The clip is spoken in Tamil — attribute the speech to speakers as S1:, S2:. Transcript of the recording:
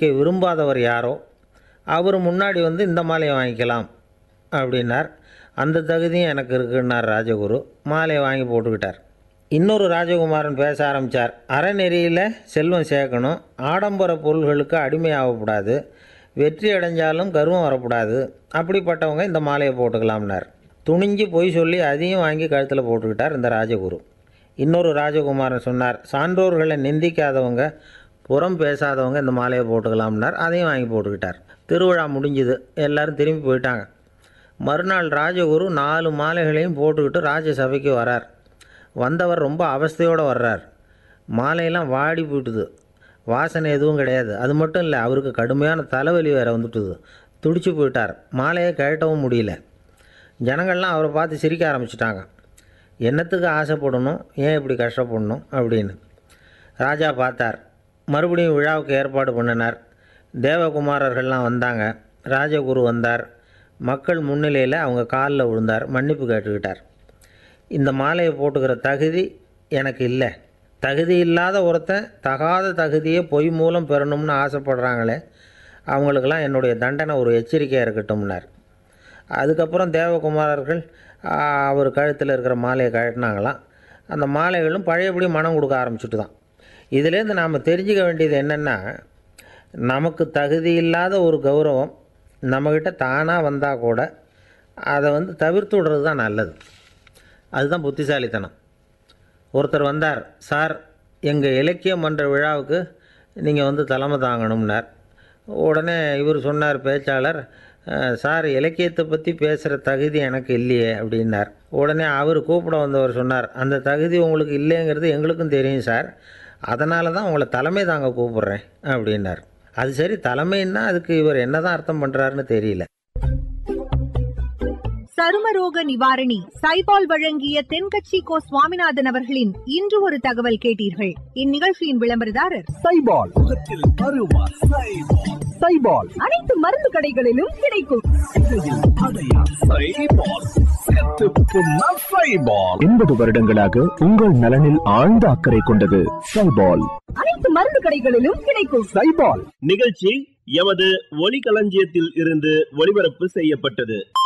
S1: வாங்கிக்க விரும்பாதவர் யாரோ அவர் முன்னாடி வந்து இந்த மாலையை வாங்கிக்கலாம் அப்படின்னார் அந்த தகுதியும் எனக்கு இருக்குன்னார் ராஜகுரு மாலையை வாங்கி போட்டுக்கிட்டார் இன்னொரு ராஜகுமாரன் பேச ஆரம்பித்தார் அறநெறியில் செல்வம் சேர்க்கணும் ஆடம்பர பொருள்களுக்கு அடிமையாகக்கூடாது வெற்றி அடைஞ்சாலும் கர்வம் வரக்கூடாது அப்படிப்பட்டவங்க இந்த மாலையை போட்டுக்கலாம்னார் துணிஞ்சு பொய் சொல்லி அதையும் வாங்கி கழுத்தில் போட்டுக்கிட்டார் இந்த ராஜகுரு இன்னொரு ராஜகுமாரன் சொன்னார் சான்றோர்களை நிந்திக்காதவங்க புறம் பேசாதவங்க இந்த மாலையை போட்டுக்கலாம்னார் அதையும் வாங்கி போட்டுக்கிட்டார் திருவிழா முடிஞ்சுது எல்லாரும் திரும்பி போயிட்டாங்க மறுநாள் ராஜகுரு நாலு மாலைகளையும் போட்டுக்கிட்டு ராஜசபைக்கு வரார் வந்தவர் ரொம்ப அவஸ்தையோடு வர்றார் மாலையெல்லாம் வாடி போயிட்டுது வாசனை எதுவும் கிடையாது அது மட்டும் இல்லை அவருக்கு கடுமையான தலைவலி வேறு வந்துட்டுது துடிச்சு போயிட்டார் மாலையை கழட்டவும் முடியல ஜனங்கள்லாம் அவரை பார்த்து சிரிக்க ஆரம்பிச்சிட்டாங்க என்னத்துக்கு ஆசைப்படணும் ஏன் இப்படி கஷ்டப்படணும் அப்படின்னு ராஜா பார்த்தார் மறுபடியும் விழாவுக்கு ஏற்பாடு பண்ணினார் தேவகுமாரர்கள்லாம் வந்தாங்க ராஜகுரு வந்தார் மக்கள் முன்னிலையில் அவங்க காலில் விழுந்தார் மன்னிப்பு கேட்டுக்கிட்டார் இந்த மாலையை போட்டுக்கிற தகுதி எனக்கு இல்லை தகுதி இல்லாத ஒருத்தன் தகாத தகுதியை பொய் மூலம் பெறணும்னு ஆசைப்படுறாங்களே அவங்களுக்கெல்லாம் என்னுடைய தண்டனை ஒரு எச்சரிக்கையாக இருக்கட்டும்னார் அதுக்கப்புறம் தேவகுமாரர்கள் ஆ, அவர் கழுத்தில் இருக்கிற மாலையை கழட்டினாங்களாம் அந்த மாலைகளும் பழையபடி மனம் கொடுக்க ஆரம்பிச்சுட்டு தான் இதுலேருந்து நாம் தெரிஞ்சுக்க வேண்டியது என்னென்னா நமக்கு தகுதி இல்லாத ஒரு கௌரவம் நம்மக்கிட்ட தானாக வந்தால் கூட அதை வந்து தவிர்த்து விடுறது தான் நல்லது அதுதான் புத்திசாலித்தனம் ஒருத்தர் வந்தார் சார் எங்கள் இலக்கிய மன்ற விழாவுக்கு நீங்கள் வந்து தலைமை தாங்கணும்னார் உடனே இவர் சொன்னார் பேச்சாளர் "அஹ், சார் இலக்கியத்தை பற்றி பேசுகிற தகுதி எனக்கு இல்லையே அப்படின்னார் உடனே அவர் கூப்பிட வந்தவர் சொன்னார் அந்த தகுதி உங்களுக்கு இல்லைங்கிறது எங்களுக்கும் தெரியும் சார் அதனால தான் உங்களை தலைமை தாங்க கூப்பிட்றேன் அப்படின்னார் அது சரி தலைமைன்னா அதுக்கு இவர் என்னதான் அர்த்தம் பண்ணுறாருன்னு தெரியல
S2: சருமரோக நிவாரணி சைபால் வழங்கிய தென்கட்சி கோ சுவாமிநாதன் அவர்களின் இன்று ஒரு தகவல் கேட்டீர்கள் இந்நிகழ்ச்சியின் விளம்பரதாரர்
S3: சைபால் முகத்தில் அருவா சைபால் சைபால்
S2: அனைத்து மருந்து கடைகளிலும் கிடைக்கும்
S3: சைபால் செத்து புண்ணா சைபால் எண்பது வருடங்களாக உங்கள் நலனில் ஆழ்ந்த அக்கறை கொண்டது சைபால்
S2: அனைத்து மருந்து கடைகளிலும் கிடைக்கும்
S3: சைபால்
S4: நிகழ்ச்சி எமது ஒலிகளஞ்சியத்தில் இருந்து ஒளிபரப்பு செய்யப்பட்டது